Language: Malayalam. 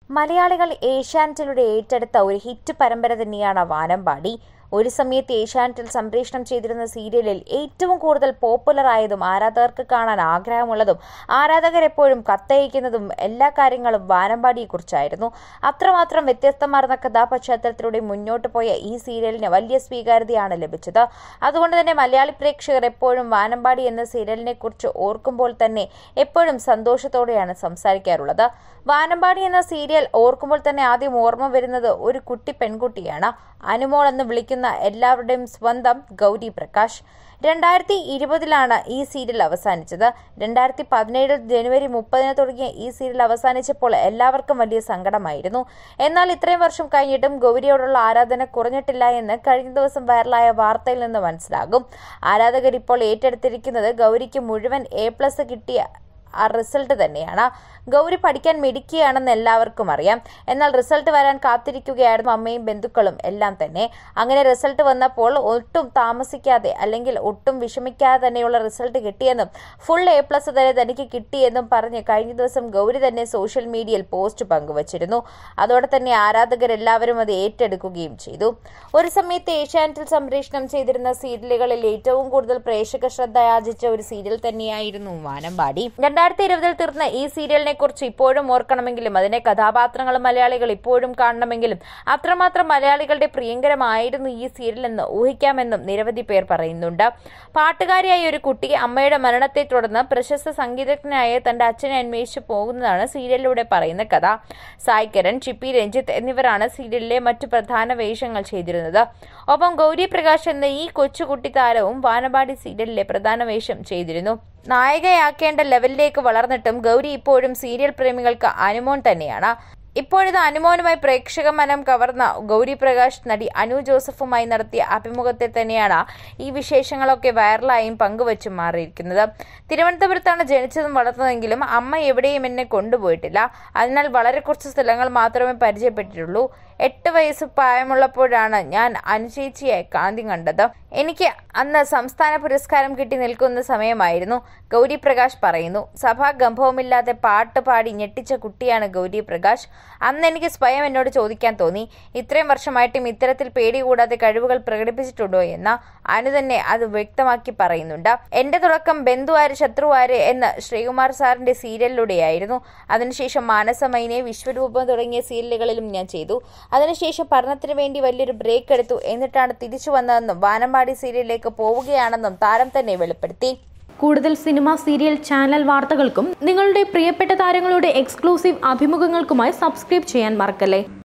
മലയാളികൾ ഏഷ്യാനെറ്റിലൂടെ ഏറ്റെടുത്ത ഒരു ഹിറ്റ് പരമ്പര തന്നെയാണ് വാനമ്പാടി ഒരു സമയത്ത് ഏഷ്യാനെറ്റിൽ സംപ്രേഷണം ചെയ്തിരുന്ന സീരിയലിൽ ഏറ്റവും കൂടുതൽ പോപ്പുലർ ആയതും ആരാധകർക്ക് കാണാൻ ആഗ്രഹമുള്ളതും ആരാധകർ എപ്പോഴും കത്തയക്കുന്നതും എല്ലാ കാര്യങ്ങളും വാനമ്പാടിയെക്കുറിച്ചായിരുന്നു അത്രമാത്രം വ്യത്യസ്തമാർന്ന കഥാപശ്ചാത്തലത്തിലൂടെ മുന്നോട്ട് പോയ ഈ സീരിയലിന് വലിയ സ്വീകാര്യതയാണ് ലഭിച്ചത് അതുകൊണ്ട് തന്നെ മലയാളി പ്രേക്ഷകർ എപ്പോഴും വാനമ്പാടി എന്ന സീരിയലിനെ കുറിച്ച് ഓർക്കുമ്പോൾ തന്നെ എപ്പോഴും സന്തോഷത്തോടെയാണ് സംസാരിക്കാറുള്ളത് വാനമ്പാടി എന്ന സീരിയൽ ഓർക്കുമ്പോൾ തന്നെ ആദ്യം ഓർമ്മ വരുന്നത് ഒരു കുട്ടി പെൺകുട്ടിയാണ് അനുമോൾ എന്ന് വിളിക്കുന്ന എല്ലാവരുടെയും സ്വന്തം ഗൗരി പ്രകാശ് രണ്ടായിരത്തി ഇരുപതിലാണ് ഈ സീരിയൽ അവസാനിച്ചത് രണ്ടായിരത്തി പതിനേഴിൽ ജനുവരി മുപ്പതിന് തുടങ്ങിയ ഈ സീരിയൽ അവസാനിച്ചപ്പോൾ എല്ലാവർക്കും വലിയ സങ്കടമായിരുന്നു എന്നാൽ ഇത്രയും വർഷം കഴിഞ്ഞിട്ടും ഗൗരിയോടുള്ള ആരാധന കുറഞ്ഞിട്ടില്ല എന്ന് കഴിഞ്ഞ ദിവസം വൈറലായ വാർത്തയിൽ നിന്ന് മനസ്സിലാകും ആരാധകർ ഇപ്പോൾ ഏറ്റെടുത്തിരിക്കുന്നത് ഗൗരിക്ക് മുഴുവൻ എ പ്ലസ് കിട്ടിയ ആ റിസൾട്ട് തന്നെയാണ് ഗൗരി പഠിക്കാൻ മിടുക്കിയാണെന്ന് എല്ലാവർക്കും അറിയാം എന്നാൽ റിസൾട്ട് വരാൻ കാത്തിരിക്കുകയായിരുന്നു അമ്മയും ബന്ധുക്കളും എല്ലാം തന്നെ അങ്ങനെ റിസൾട്ട് വന്നപ്പോൾ ഒട്ടും താമസിക്കാതെ അല്ലെങ്കിൽ ഒട്ടും വിഷമിക്കാതെ തന്നെയുള്ള റിസൾട്ട് കിട്ടിയെന്നും ഫുൾ എ പ്ലസ് തന്നെ തനിക്ക് കിട്ടിയെന്നും പറഞ്ഞ് കഴിഞ്ഞ ദിവസം ഗൗരി തന്നെ സോഷ്യൽ മീഡിയയിൽ പോസ്റ്റ് പങ്കുവച്ചിരുന്നു അതോടെ തന്നെ ആരാധകരെല്ലാവരും അത് ഏറ്റെടുക്കുകയും ചെയ്തു ഒരു സമയത്ത് ഏഷ്യാനെറ്റിൽ സംപ്രേഷണം ചെയ്തിരുന്ന സീരിയലുകളിൽ ഏറ്റവും കൂടുതൽ പ്രേക്ഷക ശ്രദ്ധ യാചിച്ച ഒരു സീരിയൽ തന്നെയായിരുന്നു വാനമ്പാടി രണ്ടായിരത്തി ഇരുപതിൽ തീർന്ന ഈ സീരിയലിനെ കുറിച്ച് ഇപ്പോഴും ഓർക്കണമെങ്കിലും അതിനെ കഥാപാത്രങ്ങളും മലയാളികൾ ഇപ്പോഴും കാണണമെങ്കിലും അത്രമാത്രം മലയാളികളുടെ പ്രിയങ്കരമായിരുന്നു ഈ സീരിയൽ എന്ന് ഊഹിക്കാമെന്നും നിരവധി പേർ പറയുന്നുണ്ട് പാട്ടുകാരിയായ ഒരു കുട്ടി അമ്മയുടെ മരണത്തെ തുടർന്ന് പ്രശസ്ത സംഗീതജ്ഞനായ തന്റെ അച്ഛനെ അന്വേഷിച്ചു പോകുന്നതാണ് സീരിയലിലൂടെ പറയുന്ന കഥ സായ് കിരൺ ചിപ്പി രഞ്ജിത്ത് എന്നിവരാണ് സീരിയലിലെ മറ്റു പ്രധാന വേഷങ്ങൾ ചെയ്തിരുന്നത് ഒപ്പം ഗൗരി പ്രകാശ് എന്ന ഈ കൊച്ചുകുട്ടി താരവും വാനമ്പാടി സീരിയലിലെ പ്രധാന വേഷം ചെയ്തിരുന്നു നായികയാക്കേണ്ട ലെവലിലേക്ക് വളർന്നിട്ടും ഗൗരി ഇപ്പോഴും സീരിയൽ പ്രേമികൾക്ക് അനുമോൻ തന്നെയാണ് ഇപ്പോഴിത് അനുമോനുമായി പ്രേക്ഷക മനം കവർന്ന ഗൗരി പ്രകാശ് നടി അനു ജോസഫുമായി നടത്തിയ അഭിമുഖത്തിൽ തന്നെയാണ് ഈ വിശേഷങ്ങളൊക്കെ വൈറലായും പങ്കുവച്ചും മാറിയിരിക്കുന്നത് തിരുവനന്തപുരത്താണ് ജനിച്ചതും വളർന്നതെങ്കിലും അമ്മ എവിടെയും എന്നെ കൊണ്ടുപോയിട്ടില്ല അതിനാൽ വളരെ കുറച്ച് സ്ഥലങ്ങൾ മാത്രമേ പരിചയപ്പെട്ടിട്ടുള്ളൂ എട്ട് വയസ്സ് പ്രായമുള്ളപ്പോഴാണ് ഞാൻ അനുചേച്ചിയെ ആദ്യം കണ്ടത് എനിക്ക് അന്ന് സംസ്ഥാന പുരസ്കാരം കിട്ടി നിൽക്കുന്ന സമയമായിരുന്നു ഗൗരി പ്രകാശ് പറയുന്നു സഭാ ഗംഭവുമില്ലാതെ പാട്ട് പാടി ഞെട്ടിച്ച കുട്ടിയാണ് ഗൗരി പ്രകാശ് അന്ന് എനിക്ക് സ്വയം എന്നോട് ചോദിക്കാൻ തോന്നി ഇത്രയും വർഷമായിട്ടും ഇത്തരത്തിൽ പേടി കൂടാതെ കഴിവുകൾ പ്രകടിപ്പിച്ചിട്ടുണ്ടോ എന്ന് അനു തന്നെ അത് വ്യക്തമാക്കി പറയുന്നുണ്ട് എന്റെ തുടക്കം ബന്ധുവാര് ശത്രുവാര് എന്ന് ശ്രീകുമാർ സാറിന്റെ സീരിയലിലൂടെയായിരുന്നു അതിനുശേഷം മാനസമൈനെ വിശ്വരൂപം തുടങ്ങിയ സീരിയലുകളിലും ഞാൻ ചെയ്തു അതിനുശേഷം പഠനത്തിന് വേണ്ടി വലിയൊരു ബ്രേക്ക് എടുത്തു എന്നിട്ടാണ് തിരിച്ചു വന്നതെന്നും വാനമ്പാടി സീരിയലിലേക്ക് പോവുകയാണെന്നും താരം തന്നെ വെളിപ്പെടുത്തി കൂടുതൽ സിനിമ സീരിയൽ ചാനൽ വാർത്തകൾക്കും നിങ്ങളുടെ പ്രിയപ്പെട്ട താരങ്ങളുടെ എക്സ്ക്ലൂസീവ് അഭിമുഖങ്ങൾക്കുമായി സബ്സ്ക്രൈബ് ചെയ്യാൻ മറക്കല്ലേ